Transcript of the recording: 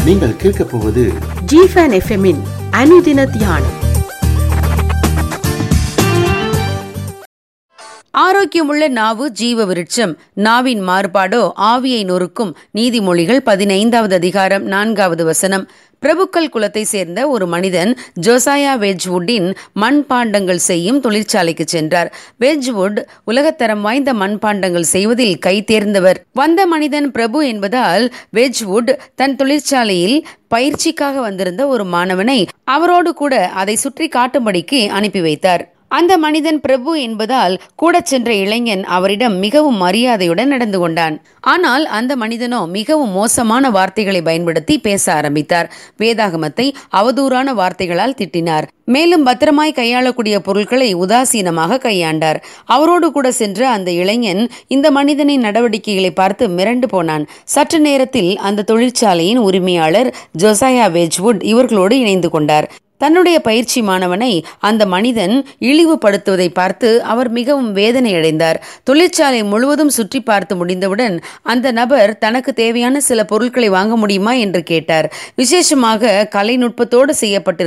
நீங்கள் கேட்கப் போவது ஜிஃபன் எஃப்எம்மின் அனுதின தியானம் ஆரோக்கியமுள்ள நாவு ஜீவ விருட்சம் நாவின் மாறுபாடோ ஆவியை நொறுக்கும் நீதிமொழிகள் பதினைந்தாவது அதிகாரம் நான்காவது வசனம் பிரபுக்கள் குலத்தை சேர்ந்த ஒரு மனிதன் ஜோசாயா வெஜ்வுட்டின் மண்பாண்டங்கள் செய்யும் தொழிற்சாலைக்கு சென்றார் வெஜ்வுட் உலகத்தரம் வாய்ந்த மண்பாண்டங்கள் செய்வதில் கை தேர்ந்தவர் வந்த மனிதன் பிரபு என்பதால் வெஜ்வுட் தன் தொழிற்சாலையில் பயிற்சிக்காக வந்திருந்த ஒரு மாணவனை அவரோடு கூட அதை சுற்றி காட்டும்படிக்கு அனுப்பி வைத்தார் அந்த மனிதன் பிரபு என்பதால் கூட சென்ற இளைஞன் அவரிடம் மிகவும் மரியாதையுடன் நடந்து கொண்டான் ஆனால் அந்த மனிதனோ மிகவும் மோசமான வார்த்தைகளை பயன்படுத்தி பேச ஆரம்பித்தார் வேதாகமத்தை அவதூறான வார்த்தைகளால் திட்டினார் மேலும் பத்திரமாய் கையாளக்கூடிய பொருட்களை உதாசீனமாக கையாண்டார் அவரோடு கூட சென்ற அந்த இளைஞன் இந்த மனிதனின் நடவடிக்கைகளை பார்த்து மிரண்டு போனான் சற்று நேரத்தில் அந்த தொழிற்சாலையின் உரிமையாளர் ஜொசாயா வெஜ்வுட் இவர்களோடு இணைந்து கொண்டார் தன்னுடைய பயிற்சி மாணவனை அந்த மனிதன் இழிவுபடுத்துவதை பார்த்து அவர் மிகவும் வேதனை அடைந்தார் தொழிற்சாலை முழுவதும் சுற்றி பார்த்து முடிந்தவுடன் அந்த நபர் தனக்கு தேவையான சில பொருட்களை வாங்க முடியுமா என்று கேட்டார் விசேஷமாக கலைநுட்பத்தோடு செய்யப்பட்டிருந்த